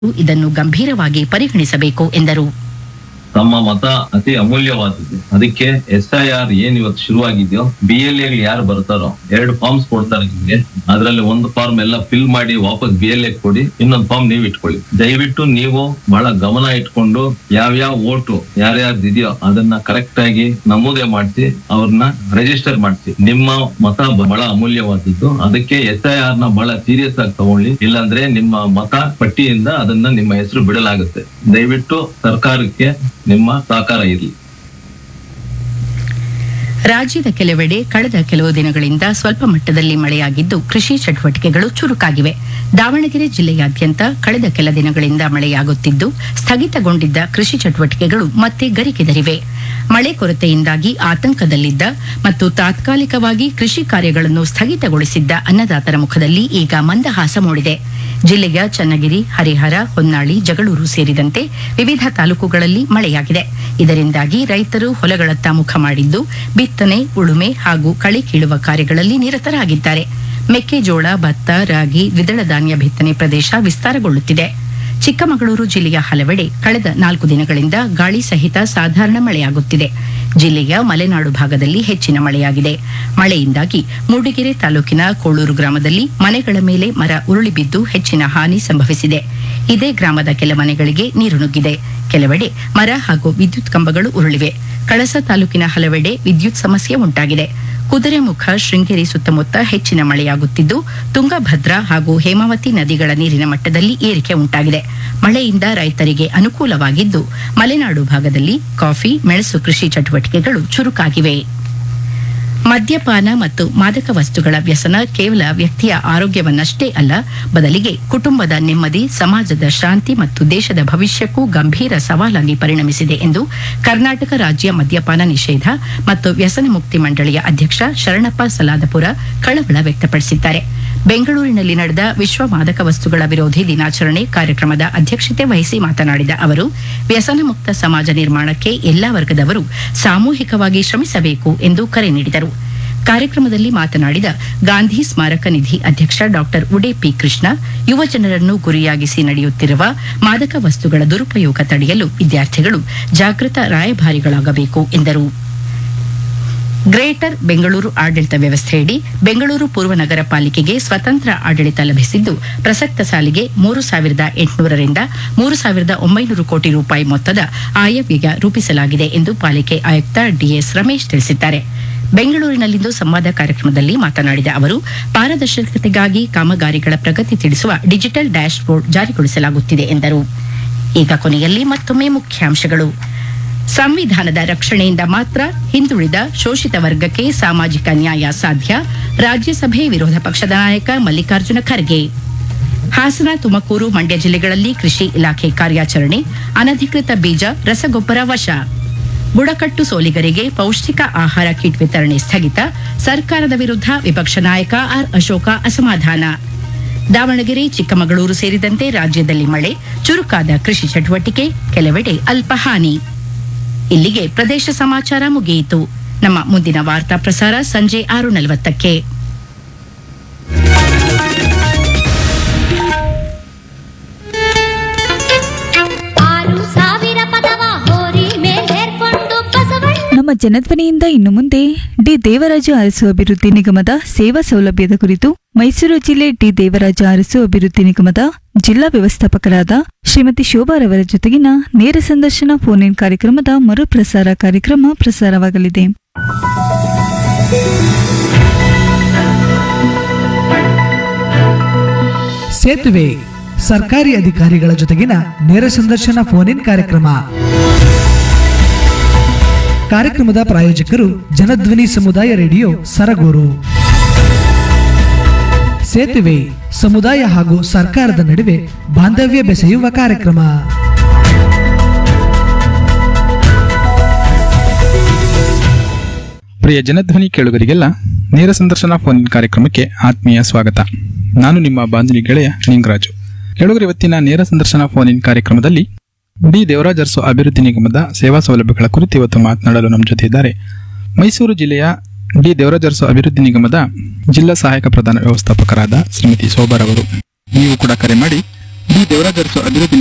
ಇದನ್ನು ಗಂಭೀರವಾಗಿ ಪರಿಗಣಿಸಬೇಕು ಎಂದರು ತಮ್ಮ ಮತ ಅತಿ ಅಮೂಲ್ಯವಾದದ್ದು ಅದಕ್ಕೆ ಎಸ್ ಐ ಆರ್ ಏನ್ ಇವತ್ತು ಶುರುವಾಗಿದೆಯೋ ಬಿ ಎಲ್ ಎ ಯಾರು ಬರ್ತಾರೋ ಎರಡು ಫಾರ್ಮ್ಸ್ ಕೊಡ್ತಾರೆ ನಿಮ್ಗೆ ಅದ್ರಲ್ಲಿ ಒಂದು ಫಾರ್ಮ್ ಎಲ್ಲ ಫಿಲ್ ಮಾಡಿ ವಾಪಸ್ ಬಿ ಎಲ್ ಎ ಕೊಡಿ ಇನ್ನೊಂದು ಫಾರ್ಮ್ ನೀವು ಇಟ್ಕೊಳ್ಳಿ ದಯವಿಟ್ಟು ನೀವು ಬಹಳ ಗಮನ ಇಟ್ಕೊಂಡು ಯಾವ್ಯಾವ ಓಟು ಯಾರ್ಯಾರ್ದು ಇದೆಯೋ ಅದನ್ನ ಕರೆಕ್ಟ್ ಆಗಿ ನಮೂದೆ ಮಾಡಿಸಿ ಅವ್ರನ್ನ ರಿಜಿಸ್ಟರ್ ಮಾಡಿಸಿ ನಿಮ್ಮ ಮತ ಬಹಳ ಅಮೂಲ್ಯವಾದದ್ದು ಅದಕ್ಕೆ ಎಸ್ ಐ ಆರ್ ನ ಬಹಳ ಸೀರಿಯಸ್ ಆಗಿ ತಗೊಳ್ಳಿ ಇಲ್ಲಾಂದ್ರೆ ನಿಮ್ಮ ಮತ ಪಟ್ಟಿಯಿಂದ ಅದನ್ನ ನಿಮ್ಮ ಹೆಸರು ಬಿಡಲಾಗುತ್ತೆ ದಯವಿಟ್ಟು ಸರ್ಕಾರಕ್ಕೆ ನಿಮ್ಮ ಸಹಕಾರ ಇರಲಿ ರಾಜ್ಯದ ಕೆಲವೆಡೆ ಕಳೆದ ಕೆಲವು ದಿನಗಳಿಂದ ಸ್ವಲ್ಪ ಮಟ್ಟದಲ್ಲಿ ಮಳೆಯಾಗಿದ್ದು ಕೃಷಿ ಚಟುವಟಿಕೆಗಳು ಚುರುಕಾಗಿವೆ ದಾವಣಗೆರೆ ಜಿಲ್ಲೆಯಾದ್ಯಂತ ಕಳೆದ ಕೆಲ ದಿನಗಳಿಂದ ಮಳೆಯಾಗುತ್ತಿದ್ದು ಸ್ಥಗಿತಗೊಂಡಿದ್ದ ಕೃಷಿ ಚಟುವಟಿಕೆಗಳು ಮತ್ತೆ ಗರಿಕೆದರಿವೆ ಮಳೆ ಕೊರತೆಯಿಂದಾಗಿ ಆತಂಕದಲ್ಲಿದ್ದ ಮತ್ತು ತಾತ್ಕಾಲಿಕವಾಗಿ ಕೃಷಿ ಕಾರ್ಯಗಳನ್ನು ಸ್ಥಗಿತಗೊಳಿಸಿದ್ದ ಅನ್ನದಾತರ ಮುಖದಲ್ಲಿ ಈಗ ಮಂದಹಾಸ ಮೂಡಿದೆ ಜಿಲ್ಲೆಯ ಚನ್ನಗಿರಿ ಹರಿಹರ ಹೊನ್ನಾಳಿ ಜಗಳೂರು ಸೇರಿದಂತೆ ವಿವಿಧ ತಾಲೂಕುಗಳಲ್ಲಿ ಮಳೆಯಾಗಿದೆ ಇದರಿಂದಾಗಿ ರೈತರು ಹೊಲಗಳತ್ತ ಮುಖ ಮಾಡಿದ್ದು ಬಿತ್ತನೆ ಉಳುಮೆ ಹಾಗೂ ಕಳೆ ಕೀಳುವ ಕಾರ್ಯಗಳಲ್ಲಿ ನಿರತರಾಗಿದ್ದಾರೆ ಮೆಕ್ಕೆಜೋಳ ಭತ್ತ ರಾಗಿ ದ್ವಿದಳ ಧಾನ್ಯ ಬಿತ್ತನೆ ಪ್ರದೇಶ ವಿಸ್ತಾರಗೊಳ್ಳುತ್ತಿದೆ ಚಿಕ್ಕಮಗಳೂರು ಜಿಲ್ಲೆಯ ಹಲವೆಡೆ ಕಳೆದ ನಾಲ್ಕು ದಿನಗಳಿಂದ ಗಾಳಿ ಸಹಿತ ಸಾಧಾರಣ ಮಳೆಯಾಗುತ್ತಿದೆ ಜಿಲ್ಲೆಯ ಮಲೆನಾಡು ಭಾಗದಲ್ಲಿ ಹೆಚ್ಚಿನ ಮಳೆಯಾಗಿದೆ ಮಳೆಯಿಂದಾಗಿ ಮೂಡಿಗೆರೆ ತಾಲೂಕಿನ ಕೋಳೂರು ಗ್ರಾಮದಲ್ಲಿ ಮನೆಗಳ ಮೇಲೆ ಮರ ಉರುಳಿ ಬಿದ್ದು ಹೆಚ್ಚಿನ ಹಾನಿ ಸಂಭವಿಸಿದೆ ಇದೇ ಗ್ರಾಮದ ಕೆಲ ಮನೆಗಳಿಗೆ ನೀರು ನುಗ್ಗಿದೆ ಕೆಲವೆಡೆ ಮರ ಹಾಗೂ ವಿದ್ಯುತ್ ಕಂಬಗಳು ಉರುಳಿವೆ ಕಳಸ ತಾಲೂಕಿನ ಹಲವೆಡೆ ವಿದ್ಯುತ್ ಸಮಸ್ಯೆ ಉಂಟಾಗಿದೆ ಕುದುರೆಮುಖ ಶೃಂಗೇರಿ ಸುತ್ತಮುತ್ತ ಹೆಚ್ಚಿನ ಮಳೆಯಾಗುತ್ತಿದ್ದು ತುಂಗಭದ್ರಾ ಹಾಗೂ ಹೇಮಾವತಿ ನದಿಗಳ ನೀರಿನ ಮಟ್ಟದಲ್ಲಿ ಏರಿಕೆ ಉಂಟಾಗಿದೆ ಮಳೆಯಿಂದ ರೈತರಿಗೆ ಅನುಕೂಲವಾಗಿದ್ದು ಮಲೆನಾಡು ಭಾಗದಲ್ಲಿ ಕಾಫಿ ಮೆಣಸು ಕೃಷಿ ಚಟುವಟಿಕೆಗಳು ಚುರುಕಾಗಿವೆ ಮದ್ಯಪಾನ ಮತ್ತು ಮಾದಕ ವಸ್ತುಗಳ ವ್ಯಸನ ಕೇವಲ ವ್ಯಕ್ತಿಯ ಆರೋಗ್ಯವನ್ನಷ್ಟೇ ಅಲ್ಲ ಬದಲಿಗೆ ಕುಟುಂಬದ ನೆಮ್ಮದಿ ಸಮಾಜದ ಶಾಂತಿ ಮತ್ತು ದೇಶದ ಭವಿಷ್ಯಕ್ಕೂ ಗಂಭೀರ ಸವಾಲಾಗಿ ಪರಿಣಮಿಸಿದೆ ಎಂದು ಕರ್ನಾಟಕ ರಾಜ್ಯ ಮದ್ಯಪಾನ ನಿಷೇಧ ಮತ್ತು ವ್ಯಸನ ಮುಕ್ತಿ ಮಂಡಳಿಯ ಅಧ್ಯಕ್ಷ ಶರಣಪ್ಪ ಸಲಾದಪುರ ಕಳವಳ ವ್ಯಕ್ತಪಡಿಸಿದ್ದಾರೆ ಬೆಂಗಳೂರಿನಲ್ಲಿ ನಡೆದ ವಿಶ್ವ ಮಾದಕ ವಸ್ತುಗಳ ವಿರೋಧಿ ದಿನಾಚರಣೆ ಕಾರ್ಯಕ್ರಮದ ಅಧ್ಯಕ್ಷತೆ ವಹಿಸಿ ಮಾತನಾಡಿದ ಅವರು ವ್ಯಸನ ಮುಕ್ತ ಸಮಾಜ ನಿರ್ಮಾಣಕ್ಕೆ ಎಲ್ಲಾ ವರ್ಗದವರು ಸಾಮೂಹಿಕವಾಗಿ ಶ್ರಮಿಸಬೇಕು ಎಂದು ಕರೆ ನೀಡಿದರು ಕಾರ್ಯಕ್ರಮದಲ್ಲಿ ಮಾತನಾಡಿದ ಗಾಂಧಿ ಸ್ಮಾರಕ ನಿಧಿ ಅಧ್ಯಕ್ಷ ಡಾಕ್ಟರ್ ಉಡೆ ಪಿ ಕೃಷ್ಣ ಯುವ ಜನರನ್ನು ಗುರಿಯಾಗಿಸಿ ನಡೆಯುತ್ತಿರುವ ಮಾದಕ ವಸ್ತುಗಳ ದುರುಪಯೋಗ ತಡೆಯಲು ವಿದ್ಯಾರ್ಥಿಗಳು ಜಾಗೃತ ರಾಯಭಾರಿಗಳಾಗಬೇಕು ಎಂದರು ಗ್ರೇಟರ್ ಬೆಂಗಳೂರು ಆಡಳಿತ ವ್ಯವಸ್ಥೆಯಡಿ ಬೆಂಗಳೂರು ಪೂರ್ವ ನಗರ ಪಾಲಿಕೆಗೆ ಸ್ವತಂತ್ರ ಆಡಳಿತ ಲಭಿಸಿದ್ದು ಪ್ರಸಕ್ತ ಸಾಲಿಗೆ ಮೂರು ಸಾವಿರದ ಎಂಟುನೂರರಿಂದ ಮೂರು ಸಾವಿರದ ಒಂಬೈನೂರು ಕೋಟಿ ರೂಪಾಯಿ ಮೊತ್ತದ ಆಯವ್ಯಯ ರೂಪಿಸಲಾಗಿದೆ ಎಂದು ಪಾಲಿಕೆ ಆಯುಕ್ತ ಡಿಎಸ್ ರಮೇಶ್ ತಿಳಿಸಿದ್ದಾರೆ ಬೆಂಗಳೂರಿನಲ್ಲಿಂದು ಸಂವಾದ ಕಾರ್ಯಕ್ರಮದಲ್ಲಿ ಮಾತನಾಡಿದ ಅವರು ಪಾರದರ್ಶಕತೆಗಾಗಿ ಕಾಮಗಾರಿಗಳ ಪ್ರಗತಿ ತಿಳಿಸುವ ಡಿಜಿಟಲ್ ಡ್ಯಾಶ್ ಬೋರ್ಡ್ ಜಾರಿಗೊಳಿಸಲಾಗುತ್ತಿದೆ ಎಂದರು ಈಗ ಕೊನೆಯಲ್ಲಿ ಮತ್ತೊಮ್ಮೆ ಮುಖ್ಯಾಂಶಗಳು ಸಂವಿಧಾನದ ರಕ್ಷಣೆಯಿಂದ ಮಾತ್ರ ಹಿಂದುಳಿದ ಶೋಷಿತ ವರ್ಗಕ್ಕೆ ಸಾಮಾಜಿಕ ನ್ಯಾಯ ಸಾಧ್ಯ ರಾಜ್ಯಸಭೆ ವಿರೋಧ ಪಕ್ಷದ ನಾಯಕ ಮಲ್ಲಿಕಾರ್ಜುನ ಖರ್ಗೆ ಹಾಸನ ತುಮಕೂರು ಮಂಡ್ಯ ಜಿಲ್ಲೆಗಳಲ್ಲಿ ಕೃಷಿ ಇಲಾಖೆ ಕಾರ್ಯಾಚರಣೆ ಅನಧಿಕೃತ ಬೀಜ ರಸಗೊಬ್ಬರ ವಶ ಬುಡಕಟ್ಟು ಸೋಲಿಗರಿಗೆ ಪೌಷ್ಟಿಕ ಆಹಾರ ಕಿಟ್ ವಿತರಣೆ ಸ್ಥಗಿತ ಸರ್ಕಾರದ ವಿರುದ್ಧ ವಿಪಕ್ಷ ನಾಯಕ ಆರ್ ಅಶೋಕ ಅಸಮಾಧಾನ ದಾವಣಗೆರೆ ಚಿಕ್ಕಮಗಳೂರು ಸೇರಿದಂತೆ ರಾಜ್ಯದಲ್ಲಿ ಮಳೆ ಚುರುಕಾದ ಕೃಷಿ ಚಟುವಟಿಕೆ ಕೆಲವೆಡೆ ಅಲ್ಪ ಹಾನಿ ಇಲ್ಲಿಗೆ ಪ್ರದೇಶ ಸಮಾಚಾರ ಮುಗಿಯಿತು ನಮ್ಮ ಮುಂದಿನ ವಾರ್ತಾ ಪ್ರಸಾರ ಸಂಜೆ ಆರು ನಲವತ್ತಕ್ಕೆ ಆರು ಸಾವಿರ ಪದವ ಹೋರಿ ಮೇಲೇರ್ಕೊಂಡು ಬಸವಣ್ಣ ನಮ್ಮ ಜನಧ್ವನಿಯಿಂದ ಇನ್ನು ಮುಂದೆ ಡಿ ದೇವರಾಜ ಅರಸು ಅಭಿವೃದ್ಧಿ ನಿಗಮದ ಸೇವಾ ಸೌಲಭ್ಯದ ಕುರಿತು ಮೈಸೂರು ಜಿಲ್ಲೆ ಡಿ ದೇವರಾಜ ಅರಸು ಅಭಿವೃದ್ಧಿ ನಿಗಮದ ಜಿಲ್ಲಾ ವ್ಯವಸ್ಥಾಪಕರಾದ ಶ್ರೀಮತಿ ಶೋಭಾರವರ ಜೊತೆಗಿನ ನೇರ ಸಂದರ್ಶನ ಫೋನ್ ಇನ್ ಕಾರ್ಯಕ್ರಮದ ಮರುಪ್ರಸಾರ ಕಾರ್ಯಕ್ರಮ ಪ್ರಸಾರವಾಗಲಿದೆ ಸೇತುವೆ ಸರ್ಕಾರಿ ಅಧಿಕಾರಿಗಳ ಜೊತೆಗಿನ ನೇರ ಸಂದರ್ಶನ ಫೋನ್ ಇನ್ ಕಾರ್ಯಕ್ರಮ ಕಾರ್ಯಕ್ರಮದ ಪ್ರಾಯೋಜಕರು ಜನಧ್ವನಿ ಸಮುದಾಯ ರೇಡಿಯೋ ಸರಗೂರು ಸೇತುವೆ ಸಮುದಾಯ ಹಾಗೂ ಸರ್ಕಾರದ ನಡುವೆ ಬಾಂಧವ್ಯ ಬೆಸೆಯುವ ಕಾರ್ಯಕ್ರಮ ಪ್ರಿಯ ಜನಧ್ವನಿ ಕೇಳುಗರಿಗೆಲ್ಲ ನೇರ ಸಂದರ್ಶನ ಫೋನ್ ಇನ್ ಕಾರ್ಯಕ್ರಮಕ್ಕೆ ಆತ್ಮೀಯ ಸ್ವಾಗತ ನಾನು ನಿಮ್ಮ ಬಾಂಧವಿ ಗೆಳೆಯ ನಿಂಗರಾಜು ಕೇಳುಗರ ಇವತ್ತಿನ ನೇರ ಸಂದರ್ಶನ ಫೋನ್ ಇನ್ ಕಾರ್ಯಕ್ರಮದಲ್ಲಿ ಡಿ ದೇವರಾಜ್ ಅರಸು ಅಭಿವೃದ್ಧಿ ನಿಗಮದ ಸೇವಾ ಸೌಲಭ್ಯಗಳ ಕುರಿತು ಇವತ್ತು ಮಾತನಾಡಲು ನಮ್ಮ ಜೊತೆ ಇದ್ದಾರೆ ಮೈಸೂರು ಜಿಲ್ಲೆಯ ಡಿ ದೇವರಾಜ್ ಅರಸು ಅಭಿವೃದ್ಧಿ ನಿಗಮದ ಜಿಲ್ಲಾ ಸಹಾಯಕ ಪ್ರಧಾನ ವ್ಯವಸ್ಥಾಪಕರಾದ ಶ್ರೀಮತಿ ಶೋಭಾರವರು ನೀವು ಕೂಡ ಕರೆ ಮಾಡಿ ಡಿ ದೇವರಾಜ ಅರಸು ಅಭಿವೃದ್ಧಿ